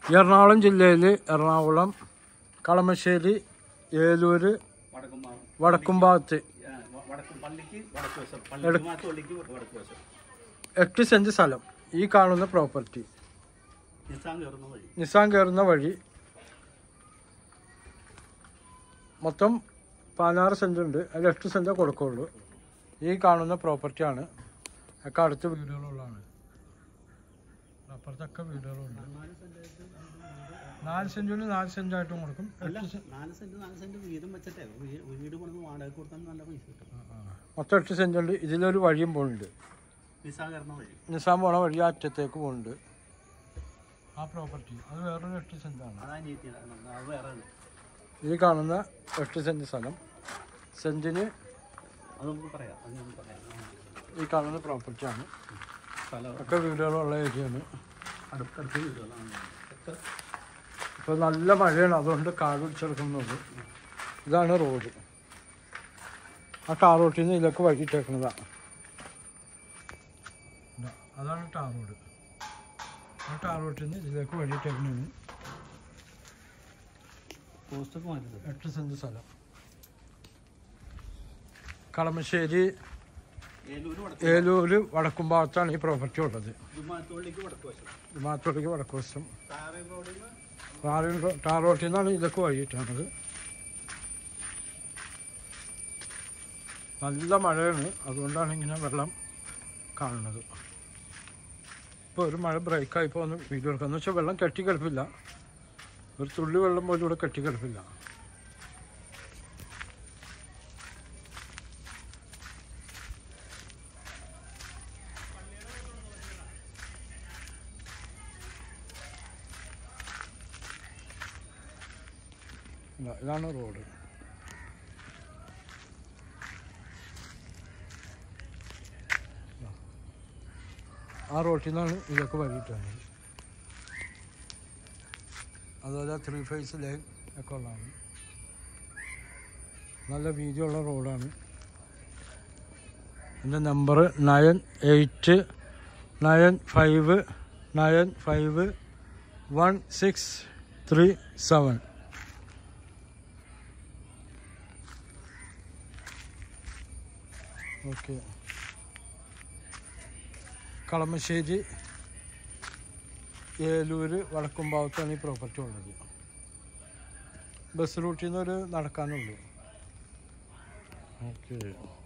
എറണാകുളം ജില്ലയിൽ എറണാകുളം കളമശ്ശേരി ഏലൂര് വടക്കുംഭാഗം വടക്കുംഭാഗത്ത് വടക്കും പള്ളിക്ക് വടക്ക് വശം പള്ളിക്ക് വടക്ക് വശം എട്ട് സെന്റ് സ്ഥലം ഈ കാണുന്ന പ്രോപ്പർട്ടി നിസാം കയറുന്ന വഴി നിസാൻ കയറുന്ന വഴി മൊത്തം പതിനാറ് സെന്റ് ഉണ്ട് അതിൽ എട്ട് സെന്റ് കൊടുക്കുള്ളൂ ഈ കാണുന്ന പ്രോപ്പർട്ടിയാണ് ഒക്കെ അടുത്ത വീടുകളുള്ളതാണ് അപ്പുറത്തൊക്കെ വീടുകളുണ്ട് നാല് സെന്റിന് നാല് സെന്റ് ആയിട്ടും കൊടുക്കും അല്ല എട്ട് സെന്റ് നാല് സെന്റ് നാല് സെന്റ് വീതം വെച്ചിട്ടേ വീ- വീട് പണിത് വാടക കൊടുത്താൽ നല്ല പൈസ കിട്ടും മൊത്തം എട്ട് സെന്റ് ഉണ്ട് ഇതിലൊരു വഴിയും പോകുന്നുണ്ട് നിസാം കയറുന്ന വഴി നിസാം പോണ വഴി ആ അറ്റത്തേക്ക് പോകുന്നുണ്ട് ആ പ്രോപ്പർട്ടി അത് വേറൊരു എട്ട് സെന്റാണ് അതാ നീറ്റിയാണ് അത് വേറെ ആണ്. ഈ കാണുന്ന എട്ട് സെന്റ് സ്ഥലം സെന്റിന് അത് നമുക്ക് പറയാം അത് നമുക്ക് പറയാം ഈ കാണുന്ന പ്രോപ്പർട്ടിയാണ് സ്ഥലം ഒക്കെ വീടുകളുള്ള ഏരിയയാണ് അടുത്തടുത്ത് വീടുകളാണ് ഒക്കെ ഇപ്പോൾ നല്ല മഴയാണ് അതുകൊണ്ട് കാട് പിടിച്ചെടുക്കുന്നത് ഇതാണ് റോഡ് ആ ടാർ റോട്ടിൽ നിന്ന് ഇതിലേക്ക് വഴിയിട്ടേക്കുന്നതാണ് ഇതാ, അതാണ് ടാർ റോഡ് ആ ടാർ റോട്ടിൽ നിന്ന് ഇതിലേക്ക് വഴിയിട്ടേക്കുന്നത് പോസ്റ്റൊക്കെ മാറ്റി എട്ട് സെന്റ് സ്ഥലം കളമശ്ശേരി ഏലൂര് വടക്ക് ഏലൂര് വടക്കും ഭാഗത്താണ് ഈ പ്രോപ്പർട്ടി ഉള്ളത് ജുമാത്തോളിക്ക് വടക്ക് വശം മാത്തോടേക്ക് വടക്ക് വശം താഴെ റോഡിൽ നിന്ന് ടാറിൻ റോ- ടാർ റോട്ടിൽ നിന്നാണ് ഇതൊക്കെ വഴിയിട്ടാണത് നല്ല മഴയാണ് അതുകൊണ്ടാണ് ഇങ്ങനെ വെള്ളം കാണുന്നത് ഇപ്പോൾ ഒരു മഴ ബ്രേക്കായി പോകുന്ന വീഡിയോ എടുക്കുക എന്ന് വെച്ചാൽ വെള്ളം കെട്ടിക്കിടപ്പില്ല ഒരു തുള്ളി വെള്ളം പോലും ഇവിടെ കെട്ടിക്കിടപ്പില്ല ഇതാ, ഇതാണ് റോഡ് ഇതാ. ആ റോട്ടിൽ നിന്നാണ് ഇതൊക്കെ വഴിയിട്ടാണ് അതുപോലെ ത്രീ ഫേസ് ലൈൻ ഒക്കെ ഉള്ളതാണ് നല്ല വീതിയുള്ള റോഡാണ് എൻ്റെ number nine eight nine five nine five one six three seven okay Kalamassery Eloor വടക്കുംഭാഗത്താണ് ഈ പ്രോപ്പർട്ടി ഉള്ളത് ബസ് റൂട്ടിൽ നിന്ന് ഒരു നടക്കാനുള്ളൂ ഓക്കെ